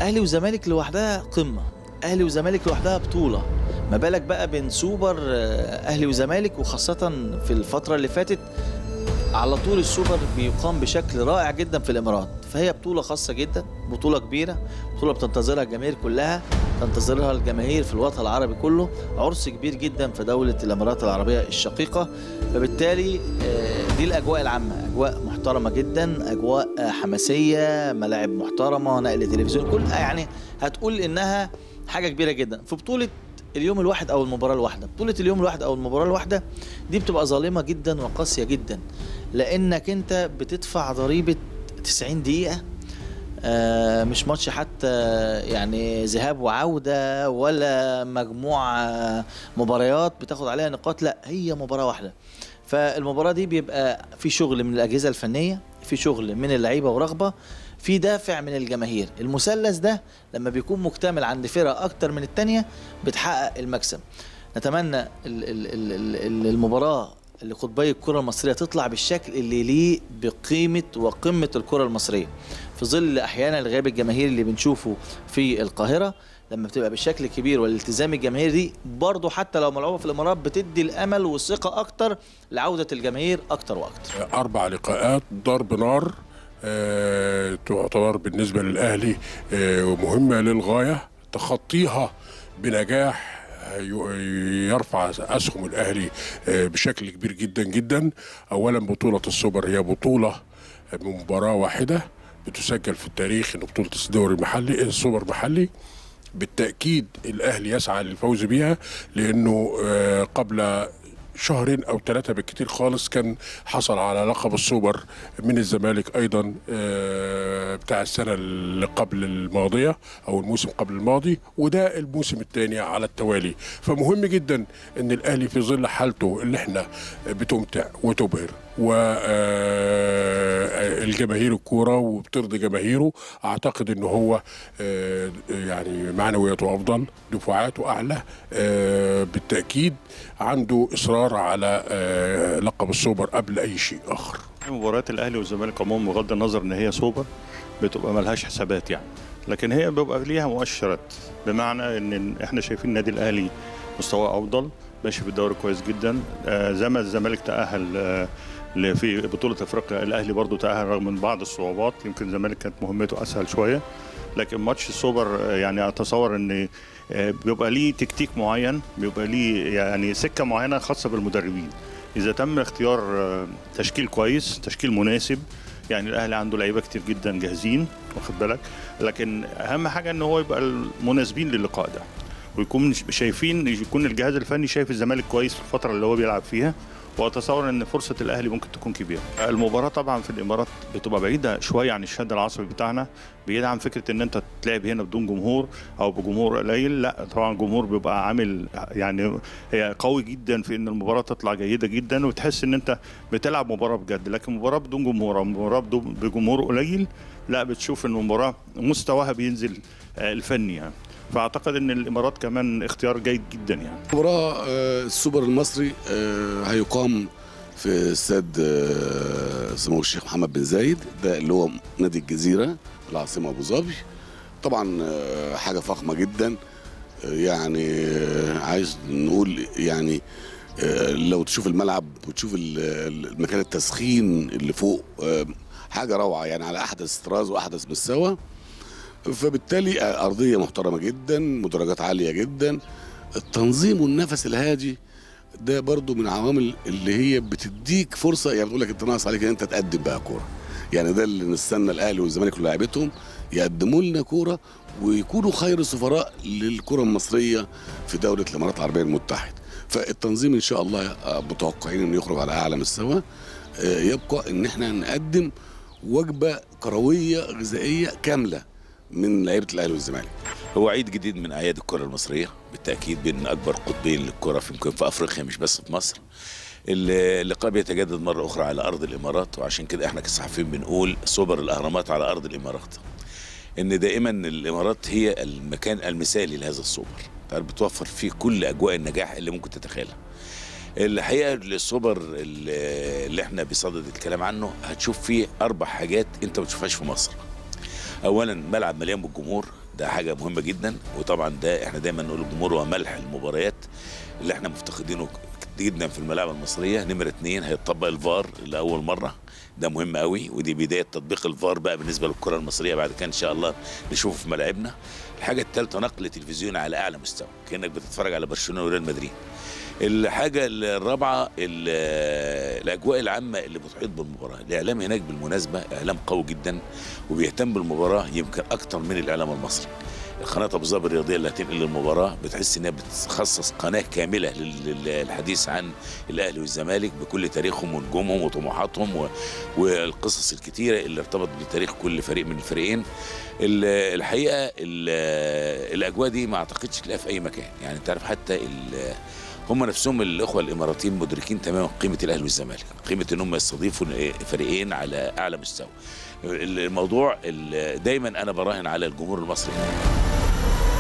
اهلي وزمالك لوحدها قمه اهلي وزمالك لوحدها بطوله ما بالك بقى بين سوبر آه، اهلي وزمالك وخاصه في الفتره اللي فاتت على طول السوبر بيقام بشكل رائع جدا في الامارات فهي بطوله خاصه جدا بطوله كبيره بطوله بتنتظرها الجماهير كلها تنتظرها الجماهير في الوطن العربي كله عرس كبير جدا في دوله الامارات العربيه الشقيقه فبالتالي آه، دي الاجواء العامه اجواء محترمه جدا اجواء آه، حماسيه ملاعب محترمه نقل تلفزيون كل يعني هتقول انها حاجه كبيره جدا في بطوله اليوم الواحد او المباراه الواحده بطوله اليوم الواحد او المباراه الواحده دي بتبقى ظالمه جدا وقاسيه جدا لانك انت بتدفع ضريبه 90 دقيقه آه، مش ماتش حتى يعني ذهاب وعوده ولا مجموعه مباريات بتاخد عليها نقاط لا هي مباراه واحده فالمباراه دي بيبقى في شغل من الاجهزه الفنيه في شغل من اللعيبه ورغبه في دافع من الجماهير المثلث ده لما بيكون مكتمل عند فرقه اكتر من التانية بتحقق المكسب نتمنى ال- ال- ال- ال- المباراه اللي قطبي الكره المصريه تطلع بالشكل اللي يليق بقيمه وقمه الكره المصريه في ظل احيانا الغياب الجماهيري اللي بنشوفه في القاهره لما بتبقى بالشكل الكبير والالتزام الجماهيري دي برضه حتى لو ملعوبه في الامارات بتدي الامل والثقه اكتر لعوده الجماهير اكتر واكتر أربع لقاءات ضرب نار آه، تعتبر بالنسبة للأهلي آه، مهمة للغاية تخطيها بنجاح آه، ي- يرفع أسهم الأهلي آه، بشكل كبير جدا جدا أولا بطولة السوبر هي بطولة من مباراة واحدة بتسجل في التاريخ إن بطولة الدوري المحلي السوبر محلي بالتأكيد الأهلي يسعى للفوز بها لأنه آه، قبل شهرين او ثلاثه بالكثير خالص كان حصل على لقب السوبر من الزمالك ايضا آه، بتاع السنه اللي قبل الماضيه او الموسم قبل الماضي وده الموسم الثاني على التوالي فمهم جدا ان الاهلي في ظل حالته اللي احنا بتمتع وتبهر والجماهير الكوره وبترضي جماهيره اعتقد ان هو آه، يعني معنوياته افضل دفعاته اعلى آه، بالتاكيد عنده اصرار على آه، لقب السوبر قبل اي شيء اخر مباريات الاهلي والزمالك عموما بغض النظر ان هي سوبر بتبقى ملهاش حسابات يعني لكن هي بيبقى ليها مؤشرات بمعنى ان احنا شايفين النادي الاهلي مستواه افضل ماشي في الدوري كويس جدا آه زي ما الزمالك تاهل آه ل- في بطوله افريقيا الاهلي برضو تاهل رغم من بعض الصعوبات يمكن الزمالك كانت مهمته اسهل شويه لكن ماتش السوبر آه، يعني اتصور ان آه، بيبقى ليه تكتيك معين بيبقى ليه يعني سكه معينه خاصه بالمدربين اذا تم اختيار آه، تشكيل كويس تشكيل مناسب يعني الاهلي عنده لعيبه كتير جدا جاهزين واخد بالك لكن اهم حاجه ان هو يبقى المناسبين للقاء ده ويكون شايفين يكون الجهاز الفني شايف الزمالك كويس في الفتره اللي هو بيلعب فيها واتصور ان فرصه الاهلي ممكن تكون كبيره. المباراه طبعا في الامارات بتبقى بعيده شويه عن الشد العصبي بتاعنا بعيد عن فكره ان انت تلعب هنا بدون جمهور او بجمهور قليل لا طبعا الجمهور بيبقى عامل يعني هي قوي جدا في ان المباراه تطلع جيده جدا وتحس ان انت بتلعب مباراه بجد لكن مباراه بدون جمهور او مباراه بدون- بجمهور قليل لا بتشوف ان المباراه مستواها بينزل آه، الفني يعني فاعتقد ان الامارات كمان اختيار جيد جدا يعني مباراة آه، السوبر المصري آه، هيقام في استاد آه، سمو الشيخ محمد بن زايد ده اللي هو نادي الجزيرة العاصمة أبو ظبي طبعا آه، حاجة فخمة جدا آه، يعني آه، عايز نقول يعني آه، لو تشوف الملعب وتشوف ال- ال- المكان التسخين اللي فوق آه، حاجة روعة يعني على أحدث طراز وأحدث مستوى فبالتالي آه، أرضية محترمة جدا مدرجات عالية جدا التنظيم والنفس الهادي ده برضو من عوامل اللي هي بتديك فرصه يعني بتقول لك انت ناقص عليك ان انت تقدم بقى كوره يعني ده اللي نستنى الاهلي والزمالك ولاعيبتهم يقدموا لنا كوره ويكونوا خير سفراء للكره المصريه في دوله الامارات العربيه المتحده فالتنظيم ان شاء الله آه، متوقعين انه يخرج على اعلى مستوى آه، يبقى ان احنا نقدم وجبه كرويه غذائيه كامله من لعيبه الاهلي والزمالك هو عيد جديد من اعياد الكره المصريه بالتاكيد بين اكبر قطبين للكره في يمكن في افريقيا مش بس في مصر اللقاء بيتجدد مره اخرى على ارض الامارات وعشان كده احنا كصحفيين بنقول سوبر الاهرامات على ارض الامارات ان دائما الامارات هي المكان المثالي لهذا السوبر تعرف بتوفر فيه كل اجواء النجاح اللي ممكن تتخيلها الحقيقه السوبر اللي اللي احنا بصدد الكلام عنه هتشوف فيه اربع حاجات انت ما بتشوفهاش في مصر اولا ملعب مليان بالجمهور ده حاجه مهمه جدا وطبعا ده احنا دايما نقول الجمهور هو ملح المباريات اللي احنا مفتقدينه جدا في الملاعب المصريه نمره اتنين هيطبق الفار لاول مره ده مهم قوي ودي بدايه تطبيق الفار بقى بالنسبه للكره المصريه بعد كده ان شاء الله نشوفه في ملاعبنا الحاجه الثالثه نقل تلفزيوني على اعلى مستوى كانك بتتفرج على برشلونه وريال مدريد الحاجة الرابعة ال- الأجواء العامة اللي بتحيط بالمباراة الإعلام هناك بالمناسبة إعلام قوي جدا وبيهتم بالمباراة يمكن أكتر من الإعلام المصري قناة أبو ظبي الرياضية اللي هتنقل المباراة بتحس إنها بتخصص قناة كاملة لل- للحديث عن الأهلي والزمالك بكل تاريخهم ونجومهم وطموحاتهم و- والقصص الكتيرة اللي ارتبط بتاريخ كل فريق من الفريقين ال- الحقيقة ال- الأجواء دي ما أعتقدش تلاقيها في أي مكان يعني أنت عارف حتى ال- هم نفسهم الاخوه الاماراتيين مدركين تماما قيمه الاهلي والزمالك قيمه ان هم يستضيفوا فريقين على اعلى مستوى الموضوع ال- دايما انا براهن على الجمهور المصري